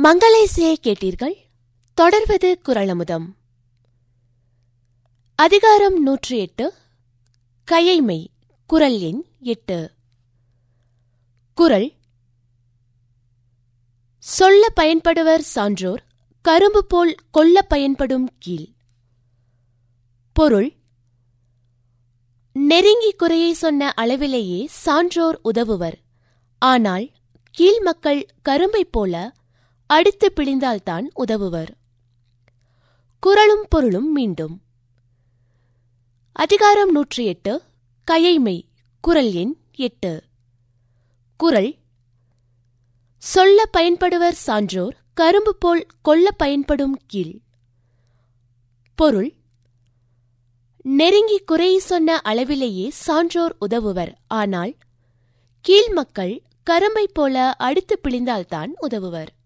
மங்களேசியை கேட்டீர்கள் தொடர்வது குரலமுதம் அதிகாரம் நூற்றி எட்டு கையைமை குரல் எண் எட்டு குரல் சொல்ல பயன்படுவர் சான்றோர் கரும்பு போல் கொல்ல பயன்படும் கீழ் பொருள் நெருங்கி குறையை சொன்ன அளவிலேயே சான்றோர் உதவுவர் ஆனால் கீழ் மக்கள் கரும்பைப் போல அடித்து பிழிந்தால்தான் உதவுவர் குரலும் பொருளும் மீண்டும் அதிகாரம் நூற்றி எட்டு கையைமை குரல் எண் எட்டு குரல் சொல்ல பயன்படுவர் சான்றோர் கரும்பு போல் கொல்ல பயன்படும் கீழ் பொருள் நெருங்கி குறை சொன்ன அளவிலேயே சான்றோர் உதவுவர் ஆனால் கீழ் மக்கள் கரும்பைப் போல அடித்து பிழிந்தால்தான் உதவுவர்